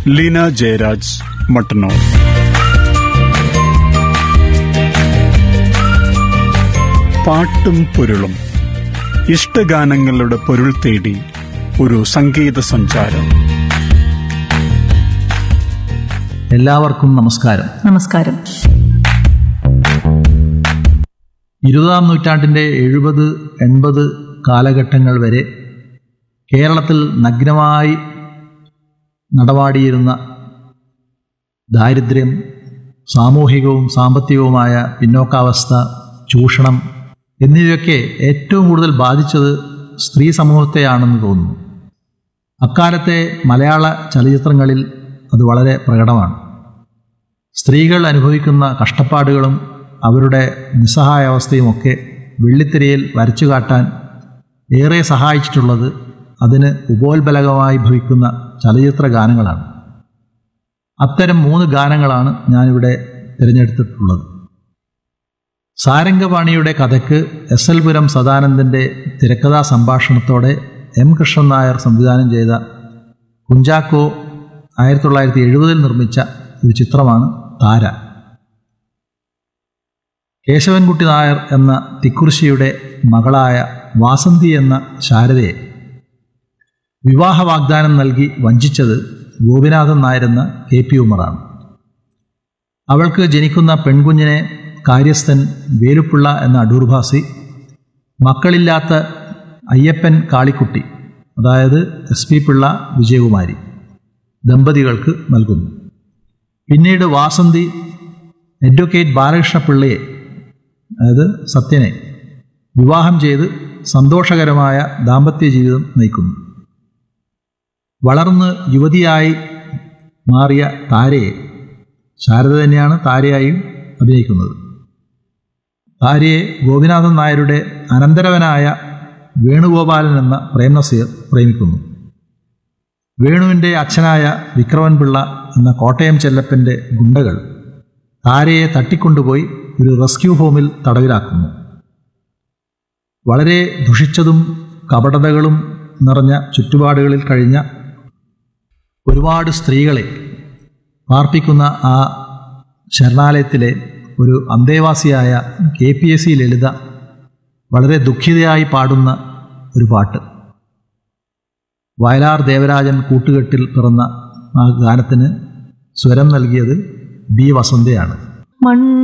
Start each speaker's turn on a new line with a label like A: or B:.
A: ലീന ജയരാജ് മട്ടന്നൂർ പാട്ടും പൊരുളും ഇഷ്ടഗാനങ്ങളുടെ പൊരുൾ തേടി ഒരു സംഗീത സഞ്ചാരം
B: എല്ലാവർക്കും നമസ്കാരം
C: നമസ്കാരം
B: ഇരുപതാം നൂറ്റാണ്ടിൻ്റെ എഴുപത് എൺപത് കാലഘട്ടങ്ങൾ വരെ കേരളത്തിൽ നഗ്നമായി നടപാടിയിരുന്ന ദാരിദ്ര്യം സാമൂഹികവും സാമ്പത്തികവുമായ പിന്നോക്കാവസ്ഥ ചൂഷണം എന്നിവയൊക്കെ ഏറ്റവും കൂടുതൽ ബാധിച്ചത് സ്ത്രീ സമൂഹത്തെയാണെന്ന് തോന്നുന്നു അക്കാലത്തെ മലയാള ചലച്ചിത്രങ്ങളിൽ അത് വളരെ പ്രകടമാണ് സ്ത്രീകൾ അനുഭവിക്കുന്ന കഷ്ടപ്പാടുകളും അവരുടെ നിസ്സഹായാവസ്ഥയുമൊക്കെ വെള്ളിത്തിരയിൽ വരച്ചു കാട്ടാൻ ഏറെ സഹായിച്ചിട്ടുള്ളത് അതിന് ഉപോത്ബലകമായി ഭവിക്കുന്ന ചലച്ചിത്ര ഗാനങ്ങളാണ് അത്തരം മൂന്ന് ഗാനങ്ങളാണ് ഞാനിവിടെ തിരഞ്ഞെടുത്തിട്ടുള്ളത് സാരംഗപാണിയുടെ കഥയ്ക്ക് എസ് എൽ പുരം സദാനന്ദൻ്റെ തിരക്കഥാ സംഭാഷണത്തോടെ എം കൃഷ്ണൻ നായർ സംവിധാനം ചെയ്ത കുഞ്ചാക്കോ ആയിരത്തി തൊള്ളായിരത്തി എഴുപതിൽ നിർമ്മിച്ച ഒരു ചിത്രമാണ് താര കേശവൻകുട്ടി നായർ എന്ന തിക്കുറിശിയുടെ മകളായ വാസന്തി എന്ന ശാരദയെ വിവാഹ വാഗ്ദാനം നൽകി വഞ്ചിച്ചത് ഗോപിനാഥൻ നായരെന്ന കെ പി ഉമറാണ് അവൾക്ക് ജനിക്കുന്ന പെൺകുഞ്ഞിനെ കാര്യസ്ഥൻ വേലുപ്പിള്ള എന്ന അടൂർഭാസി മക്കളില്ലാത്ത അയ്യപ്പൻ കാളിക്കുട്ടി അതായത് എസ് പി പിള്ള വിജയകുമാരി ദമ്പതികൾക്ക് നൽകുന്നു പിന്നീട് വാസന്തി അഡ്വക്കേറ്റ് ബാലകൃഷ്ണ പിള്ളയെ അതായത് സത്യനെ വിവാഹം ചെയ്ത് സന്തോഷകരമായ ദാമ്പത്യ ജീവിതം നയിക്കുന്നു വളർന്ന് യുവതിയായി മാറിയ താരയെ ശാരദ തന്നെയാണ് താരയായും അഭിനയിക്കുന്നത് താരയെ ഗോപിനാഥൻ നായരുടെ അനന്തരവനായ വേണുഗോപാലൻ എന്ന പ്രേംനസീർ പ്രേമിക്കുന്നു വേണുവിൻ്റെ അച്ഛനായ വിക്രമൻപിള്ള എന്ന കോട്ടയം ചെല്ലപ്പൻ്റെ ഗുണ്ടകൾ താരയെ തട്ടിക്കൊണ്ടുപോയി ഒരു റെസ്ക്യൂ ഹോമിൽ തടവിലാക്കുന്നു വളരെ ദുഷിച്ചതും കപടതകളും നിറഞ്ഞ ചുറ്റുപാടുകളിൽ കഴിഞ്ഞ ഒരുപാട് സ്ത്രീകളെ പാർപ്പിക്കുന്ന ആ ശരണാലയത്തിലെ ഒരു അന്തേവാസിയായ K P S C Lalitha വളരെ ദുഃഖിതയായി പാടുന്ന ഒരു പാട്ട് വയലാർ ദേവരാജൻ കൂട്ടുകെട്ടിൽ പിറന്ന ആ ഗാനത്തിന് സ്വരം നൽകിയത് ബി വസന്തയാണ്
C: മൺ